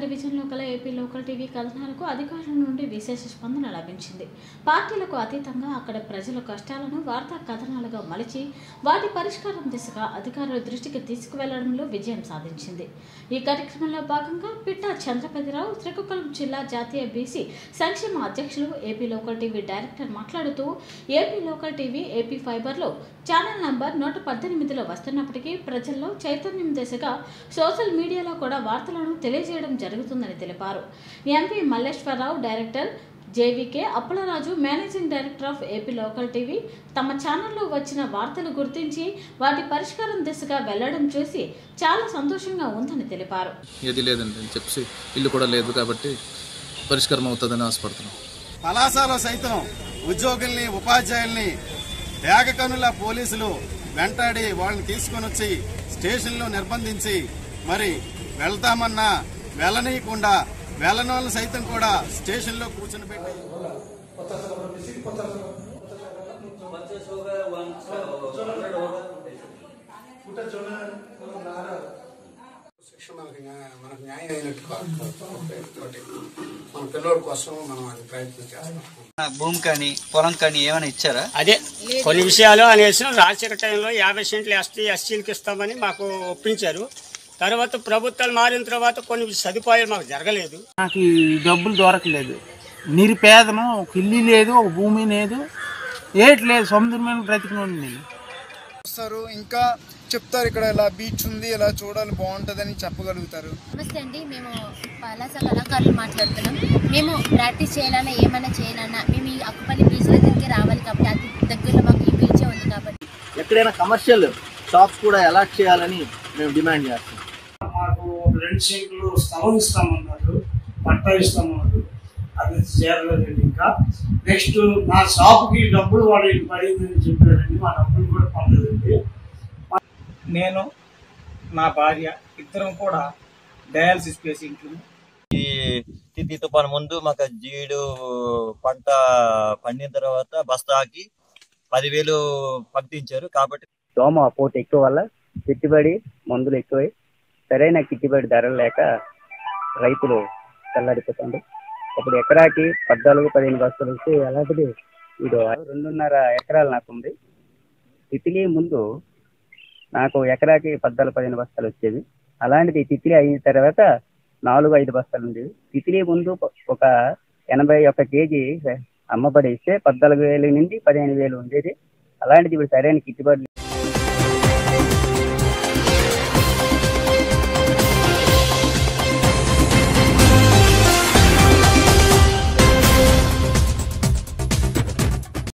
డివిజన్లో గల AP local TV కథనాలకు అధికారుల నుండి విశేష స్పందన లభించింది పార్టీలకు అతీతంగా అక్కడ ప్రజల కష్టాలను వార్తా కథనాలుగా మలిచి వాటి పరిష్కారం దిశగా అధికారుల దృష్టికి తీసుకువెళ్లడంలో విజయం సాధించింది ఈ కార్యక్రమంలో భాగంగా పిట్టా చంద్రపతిరావు శ్రీకాకుళం జిల్లా జాతీయ బీసీ సంక్షేమ అధ్యక్షులు ఏపీ లోకల్ టీవీ డైరెక్టర్ మాట్లాడుతూ ఏపీ లోకల్ టీవీ ఏపీ ఫైబర్లో ఛానల్ నంబర్ నూట పద్దెనిమిదిలో వస్తున్నప్పటికీ ప్రజల్లో చైతన్యం దిశగా సోషల్ మీడియాలో కూడా వార్తలను తెలియజేయడం జరుగుతుందని తెలిపారు MP Malleswararao director JVK Appalaraju managing director of AP local TV తమ ఛానల్లో వచ్చిన వార్తలు గుర్తించి వాటి పరిష్కారం దిశగా వెళ్లడం చూసి చాలా సంతోషంగా ఉందని తెలిపారు ఏది లేదండి అని చెప్పి ఇల్లు కూడా లేదు కాబట్టి పరిష్కారం అవుతుందని ఆశపడుతున్నాం పలాసాలో సైతం ఉద్యోగుల్ని ఉపాధ్యాయుల్ని ఏకకనుల పోలీసులు వెంటాడి వాళ్ళని తీసుకొని వచ్చి స్టేషన్లో నిర్బంధించి మరి వెళ్తామన్నా వెళ్ళనీయకుండా వెళ్ళనోళ్ళని సైతం కూడా స్టేషన్లో కూర్చొని పెట్టి శిక్ష మనకి న్యాయ- మనకు న్యాయం అయినట్టు కాదు తోటి మన పిల్లోడి కోసం మనం అది ప్రయత్నం చేస్తాం భూమి కానీ పొలం కానీ ఏమైనా ఇచ్చారా అదే కొన్ని విషయాలు అనేసి రాజశేఖర టైంలో యాభై సెంట్లు ఎస్టీ ఎస్సీలకు ఇస్తామని మాకు ఒప్పించారు తర్వాత ప్రభుత్వాలు మారిన తర్వాత కొన్ని సదుపాయాలు మాకు జరగలేదు నాకు ఈ డబ్బులు దొరకలేదు నిరుపేదను ఒక ఇల్లు లేదు ఒక భూమి లేదు ఏటి లేదు సముద్రమైన బ్రతికినోడు నేను వస్తారు ఇంకా చెప్తారు ఇక్కడ ఇలా బీచ్ ఉంది ఇలా చూడాలి బాగుంటుందని చెప్పగలుగుతారు నమస్తే అండి మేము పలాస కళాకారులు మాట్లాడుతున్నాం మేము ప్రాక్టీస్ చేయాలన్నా ఏమైనా చేయాలన్నా మేము ఈ అక్కుపల్లి బీచ్ దగ్గరికి రావాలి కాబట్టి అతి దగ్గరలో మాకు ఈ బీచే ఉంది కాబట్టి ఎక్కడైనా కమర్షియల్ షాప్స్ కూడా అలాట్ చేయాలని మేము డిమాండ్ చేస్తాం మాకు రెండు సెంట్లు స్థలం ఇస్తామన్నారు పట్టా ఇస్తామన్నారు అది చేరలేదండి ఇంకా నెక్స్ట్ నా షాప్కి డబ్బులు వాడు పడిందని చెప్పారండి మా డబ్బులు కూడా పొందలేదండి నేను నా భార్య ఇద్దరం కూడా డయాలసిస్ పేషెంట్లు ఈ తిత్తి తుఫాను ముందు మాకు జీడు పంట పండిన తర్వాత బస్తాకి పదివేలు పంపించారు కాబట్టి దోమ పోటు ఎక్కువ వల్ల పెట్టుబడి మందులు ఎక్కువై సరైన గిట్టుబడి ధరలు లేక రైతులు చల్లారిపోతుంది ఇప్పుడు ఎకరాకి పద్నాలుగు పదిహేను బస్తాలు వచ్చి అలాంటిది ఇది రెండున్నర ఎకరాలు నాకు ఉంది తితిలి ముందు నాకు ఎకరాకి పద్నాలుగు పదిహేను బస్తాలు వచ్చేది అలాంటిది తితిలి అయిన తర్వాత నాలుగు ఐదు బస్తాలు ఉండేవి తితిలి ముందు ఒక ఎనభై ఒక్క కేజీ అమ్మబడి ఇస్తే పద్నాలుగు వేలు నుండి పదిహేను వేలు ఉండేది అలాంటిది ఇప్పుడు సరైన గిట్టుబాటు